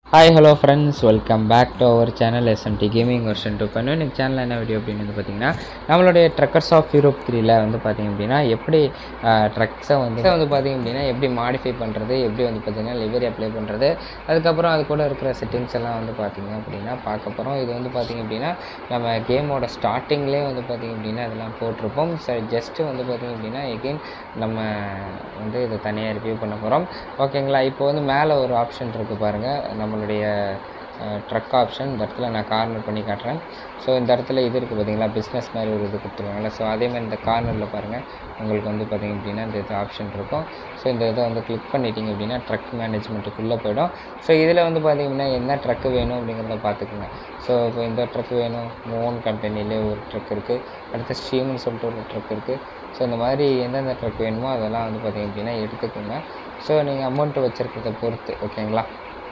hi hello friends welcome back to our channel SMT gaming version two பண்ணு எனக்கு channel என்ன video அப்படின்னு வந்து பார்த்தீங்கன்னா நம்மளுடைய ட்ரக்கர்ஸ் ஆஃப் யூரோப் த்ரீல வந்து பார்த்தீங்க அப்படின்னா எப்படி ட்ரக்ஸை வந்து வந்து பார்த்தீங்க அப்படின்னா எப்படி மாடிஃபை பண்ணுறது எப்படி வந்து பார்த்தீங்கன்னா லிவரி அப்ளை பண்ணுறது அதுக்கப்புறம் அது கூட இருக்கிற செட்டிங்ஸ் எல்லாம் வந்து பார்த்தீங்க அப்படின்னா பார்க்க போகிறோம் இது வந்து பார்த்தீங்க அப்படின்னா நம்ம கேமோட ஸ்டார்டிங்லேயே வந்து பார்த்தீங்க அப்படின்னா இதெல்லாம் போட்டிருப்போம் சரி ஜஸ்ட்டு வந்து பார்த்தீங்க அப்படின்னா எகெயின் நம்ம வந்து இதை தனியாக ரிவ்யூ பண்ண போகிறோம் ஓகேங்களா இப்போ வந்து மேலே ஒரு ஆப்ஷன் இருக்குது பாருங்கள் நம்மளுடைய ட்ரக் ஆப்ஷன் இந்த இடத்துல நான் கார்னர் பண்ணி காட்டுறேன் ஸோ இந்த இடத்துல இது இருக்குது பார்த்தீங்களா பிஸ்னஸ் மாதிரி ஒரு இது கொடுத்துருவாங்கல்ல ஸோ அதே மாதிரி இந்த கார்னரில் பாருங்கள் உங்களுக்கு வந்து பார்த்தீங்க அப்படின்னா இந்த இது ஆப்ஷன் இருக்கும் ஸோ இந்த இதை வந்து கிளிக் பண்ணிட்டீங்க அப்படின்னா ட்ரக் மேனேஜ்மெண்ட்டுக்குள்ளே போயிடும் ஸோ இதில் வந்து பார்த்தீங்கன்னா என்ன ட்ரக்கு வேணும் அப்படிங்கிறத பார்த்துக்குங்க ஸோ இப்போ இந்த ட்ரக் வேணும் மோன் கம்பெனிலே ஒரு ட்ரக் இருக்குது அடுத்து ஸ்ட்ரீம்னு சொல்லிட்டு ஒரு ட்ரக் இருக்குது ஸோ இந்த மாதிரி எந்தெந்த ட்ரக் வேணுமோ அதெல்லாம் வந்து பார்த்தீங்க அப்படின்னா எடுத்துக்கோங்க ஸோ நீங்கள் அமௌண்ட்டு வச்சுருக்கிறத பொறுத்து ஓகேங்களா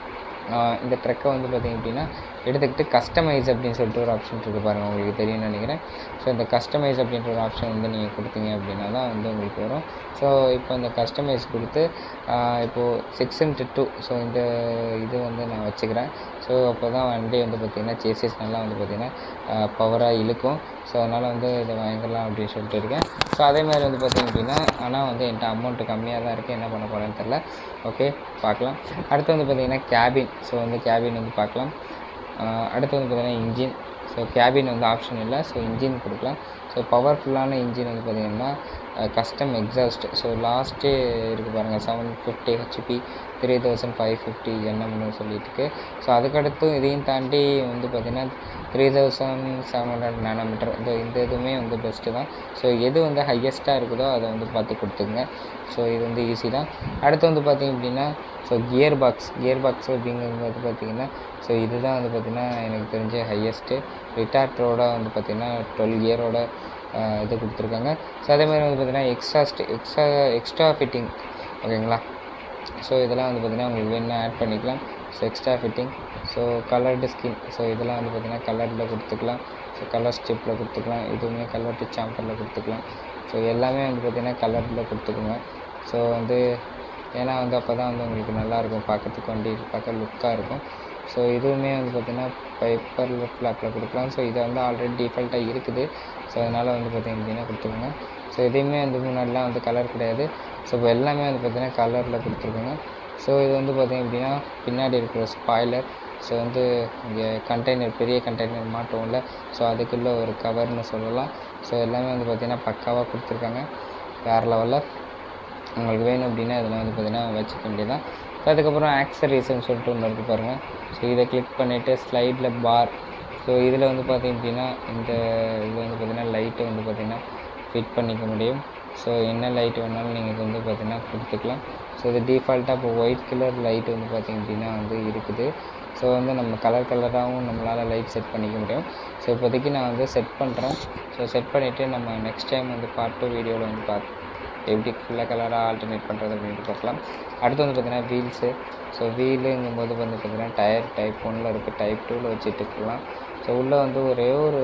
இந்த ட்ரக்கை வந்து பார்த்திங்க அப்படின்னா எடுத்துக்கிட்டு கஸ்டமைஸ் அப்படின்னு சொல்லிட்டு ஒரு ஆப்ஷன் இருக்குது பாருங்கள் உங்களுக்கு தெரியும்னு நினைக்கிறேன் ஸோ இந்த கஸ்டமைஸ் அப்படின்ற ஒரு ஆப்ஷன் வந்து நீங்கள் கொடுத்தீங்க அப்படின்னா தான் வந்து உங்களுக்கு வரும் ஸோ இப்போ இந்த கஸ்டமைஸ் கொடுத்து இப்போது சிக்ஸ் இன்ட்டு டூ ஸோ இந்த இது வந்து நான் வச்சுக்கிறேன் ஸோ அப்போ தான் வண்டி வந்து பார்த்திங்கன்னா சேசஸ் நல்லா வந்து பார்த்திங்கன்னா பவராக இழுக்கும் ஸோ அதனால் வந்து இதை வாங்கிக்கலாம் அப்படின்னு சொல்லிட்டு இருக்கேன் ஸோ அதே மாதிரி வந்து பார்த்திங்க அப்படின்னா ஆனால் வந்து என்கிட்ட அமௌண்ட்டு கம்மியாக தான் இருக்குது என்ன பண்ண போகிறேன்னு தெரில ஓகே பார்க்கலாம் அடுத்து வந்து பார்த்திங்கன்னா கேபின் ஸோ வந்து கேபின் வந்து பார்க்கலாம் அடுத்து வந்து பார்த்திங்கன்னா இன்ஜின் ஸோ கேபின் வந்து ஆப்ஷன் இல்லை ஸோ இன்ஜின் கொடுக்கலாம் ஸோ பவர்ஃபுல்லான இன்ஜின் வந்து பார்த்திங்கன்னா கஸ்டம் எக்ஸாஸ்ட் ஸோ லாஸ்ட்டு இருக்குது பாருங்கள் seven fifty HP three thousand five fifty என்னம்னு சொல்லிட்டு ஸோ அதுக்கடுத்து இதையும் தாண்டி வந்து பார்த்திங்கன்னா three thousand seven hundred nanometre இந்த இந்த இதுவுமே வந்து பெஸ்ட்டு தான் ஸோ எது வந்து ஹையஸ்ட்டாக இருக்குதோ அதை வந்து பார்த்து கொடுத்துங்க ஸோ இது வந்து ஈஸி தான் அடுத்து வந்து பார்த்திங்க அப்படின்னா so gear box gear box அப்படிங்கிறது வந்து பார்த்திங்கன்னா ஸோ இதுதான் வந்து பார்த்திங்கன்னா எனக்கு தெரிஞ்ச ஹையஸ்ட்டு ரிட்டார்டரோட வந்து பார்த்திங்கன்னா டுவெல் கியரோட இது கொடுத்துருக்காங்க ஸோ அதே மாதிரி வந்து பார்த்திங்கன்னா எக்ஸ்ட்ரா எக்ஸ்ட்ரா எக்ஸ்ட்ரா ஃபிட்டிங் ஓகேங்களா ஸோ இதெல்லாம் வந்து பார்த்திங்கன்னா உங்களுக்கு வேணும்னா ஆட் பண்ணிக்கலாம் so extra fitting so coloured skin so இதெல்லாம் வந்து பார்த்திங்கன்னா கலரில் கொடுத்துக்கலாம் ஸோ கலர் ஸ்டிப்பில் கொடுத்துக்கலாம் இதுவுமே கலர் டு சாம்பரில் கொடுத்துக்கலாம் ஸோ எல்லாமே வந்து பார்த்திங்கன்னா கலரில் கொடுத்துக்குங்க ஸோ வந்து ஏன்னா வந்து அப்போ தான் வந்து உங்களுக்கு நல்லாயிருக்கும் பார்க்கறதுக்கு வண்டி பார்க்க லுக்காக இருக்கும் ஸோ இதுவுமே வந்து பார்த்திங்கன்னா பைப்பர் ஃப்ளாப்பில் கொடுக்கலாம் ஸோ இதை வந்து ஆல்ரெடி டிஃபால்ட்டாக இருக்குது ஸோ அதனால் வந்து பார்த்திங்க அப்படின்னா கொடுத்துக்கோங்க ஸோ இதையுமே வந்து முன்னாடிலாம் வந்து கலர் கிடையாது ஸோ இப்போ எல்லாமே வந்து பார்த்திங்கன்னா கலரில் கொடுத்துருக்கோங்க ஸோ இது வந்து பார்த்திங்க அப்படின்னா பின்னாடி இருக்கிற ஸ்பாய்லர் ஸோ வந்து இங்கே கண்டெய்னர் பெரிய கண்டெய்னர் மாட்டோம்ல ஸோ அதுக்குள்ளே ஒரு கவர்னு சொல்லலாம் ஸோ எல்லாமே வந்து பார்த்திங்கன்னா பக்காவாக கொடுத்துருக்காங்க வேறு லெவலில் உங்களுக்கு வேணும் அப்படின்னா இதெல்லாம் வந்து பார்த்திங்கன்னா வச்சுக்க வேண்டியதான் ஸோ அதுக்கப்புறம் ஆக்சரிஸ்ன்னு சொல்லிட்டு ஒன்று இருக்குது பாருங்கள் ஸோ இதை கிளிக் பண்ணிவிட்டு ஸ்லைடில் பார் ஸோ இதில் வந்து பார்த்திங்க அப்படின்னா இந்த இது வந்து பார்த்திங்கன்னா லைட்டை வந்து பார்த்திங்கன்னா ஃபிட் பண்ணிக்க முடியும் ஸோ என்ன லைட் வேணாலும் நீங்கள் இது வந்து பார்த்திங்கன்னா கொடுத்துக்கலாம் ஸோ இது டிஃபால்ட்டாக இப்போ ஒயிட் கலர் லைட் வந்து பார்த்திங்க அப்படின்னா வந்து இருக்குது ஸோ வந்து நம்ம கலர் கலராகவும் நம்மளால் லைட் செட் பண்ணிக்க முடியும் ஸோ இப்போதைக்கு நான் வந்து செட் பண்ணுறேன் ஸோ செட் பண்ணிவிட்டு நம்ம நெக்ஸ்ட் டைம் வந்து பார்ட் டூ வீடியோவில் வந்து பார்த்து எப்படி ஃபுல்லாக கலராக ஆல்டர்னேட் பண்ணுறது அப்படின்ட்டு பார்க்கலாம் அடுத்து வந்து பார்த்திங்கன்னா வீல்ஸு ஸோ வீலுங்கும்போது வந்து பார்த்திங்கன்னா டயர் டைப் ஒன்னில் இருக்குது டைப் டூவில் வச்சுட்டு இருக்கலாம் ஸோ உள்ளே வந்து ஒரே ஒரு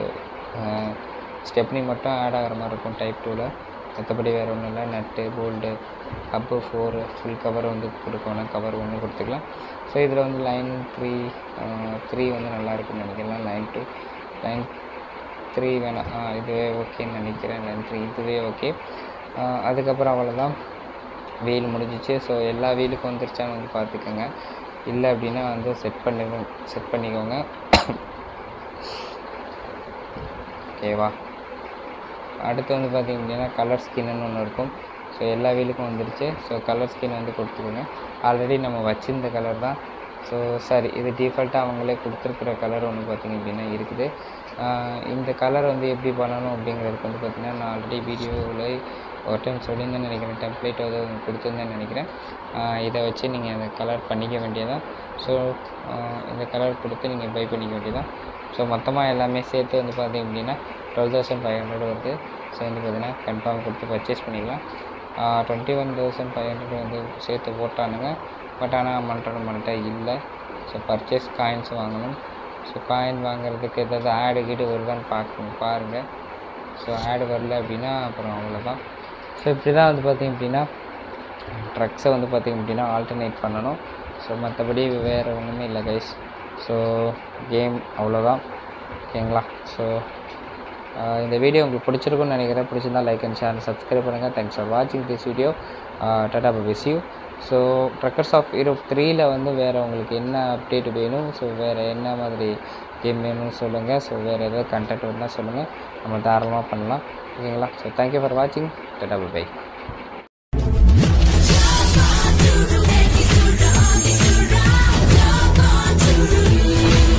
ஸ்டெப்னி மட்டும் ஆட் ஆகிற மாதிரி இருக்கும் டைப் டூவில் மற்றபடி வேறு ஒன்றும் இல்லை nut bolt hub four full cover வந்து கொடுக்கணும் கவர் ஒன்று கொடுத்துக்கலாம் ஸோ இதில் வந்து லைன் த்ரீ த்ரீ வந்து நல்லா இருக்குன்னு நினைக்கிறேன் லைன் டூ லைன் த்ரீ வேணாம் இதுவே ஓகேன்னு நினைக்கிறேன் லைன் த்ரீ இதுவே ஓகே அதுக்கப்புறம் அவ்வளோதான் வீல் முடிஞ்சிச்சு ஸோ எல்லா வீலுக்கும் வந்துருச்சான்னு வந்து பார்த்துக்கோங்க இல்லை அப்படின்னா வந்து செட் பண்ணி செட் பண்ணிக்கோங்க ஓகேவா அடுத்து வந்து பார்த்திங்க அப்படின்னா கலர் ஸ்கின்னு ஒன்று இருக்கும் ஸோ எல்லா வீலுக்கும் வந்துருச்சு ஸோ கலர் ஸ்கின் வந்து கொடுத்துக்கோங்க ஆல்ரெடி நம்ம வச்சிருந்த கலர் தான் ஸோ சாரி இது டிஃபால்ட்டாக அவங்களே கொடுத்துருக்குற கலர் ஒன்று பார்த்திங்க அப்படின்னா இருக்குது இந்த கலர் வந்து எப்படி பண்ணணும் அப்படிங்கிறதுக்கு வந்து பார்த்திங்கன்னா நான் ஆல்ரெடி வீடியோவில் ஒரு டைம் சொல்லியிருந்தேன்னு நினைக்கிறேன் டெம்ப்ளேட் வந்து கொடுத்துருந்தேன்னு நினைக்கிறேன் இதை வச்சு நீங்கள் அந்த கலர் பண்ணிக்க வேண்டியதான் ஸோ இந்த கலர் கொடுத்து நீங்கள் பை பண்ணிக்க வேண்டியதான் ஸோ மொத்தமாக எல்லாமே சேர்த்து வந்து பார்த்திங்க அப்படின்னா டுவெல் தௌசண்ட் ஃபைவ் ஹண்ட்ரட் வருது ஸோ வந்து பார்த்திங்கன்னா கன்ஃபார்ம் கொடுத்து பர்ச்சேஸ் பண்ணிக்கலாம் twenty one thousand five hundred வந்து சேர்த்து போட்டானுங்க பட் ஆனால் மன்றது மன்ட்ட இல்லை ஸோ பர்ச்சேஸ் காயின்ஸ் வாங்கணும் ஸோ காயின் வாங்குறதுக்கு ஏதாவது ஆடு கீடு வருதான்னு பார்க்கணும் பாருங்கள் ஸோ ஆடு வரல அப்படின்னா அப்புறம் அவ்வளோதான் ஸோ இப்படி தான் வந்து பார்த்திங்க அப்படின்னா ட்ரக்ஸை வந்து பார்த்திங்க அப்படின்னா ஆல்டர்னேட் பண்ணணும் ஸோ மற்றபடி வேறு ஒன்றுமே இல்லை கைஸ் ஸோ கேம் அவ்வளோதான் ஓகேங்களா ஸோ இந்த வீடியோ உங்களுக்கு பிடிச்சிருக்குன்னு நினைக்கிறேன் பிடிச்சிருந்தா லைக் அண்ட் ஷேர் சப்ஸ்கிரைப் பண்ணுங்கள் தேங்க்ஸ் ஃபார் வாட்சிங் திஸ் வீடியோ டாடா பபிஸ் you so truckers of Europe த்ரீயில் வந்து வேறு உங்களுக்கு என்ன அப்டேட் வேணும் ஸோ வேறு என்ன மாதிரி கேம் வேணும்னு சொல்லுங்கள் ஸோ வேறு ஏதாவது கண்டென்ட் வேணும்னா சொல்லுங்கள் நம்ம தாராளமாக பண்ணலாம் ஓகேங்களா ஸோ தேங்க்யூ ஃபார் வாட்சிங் டாடா பை Any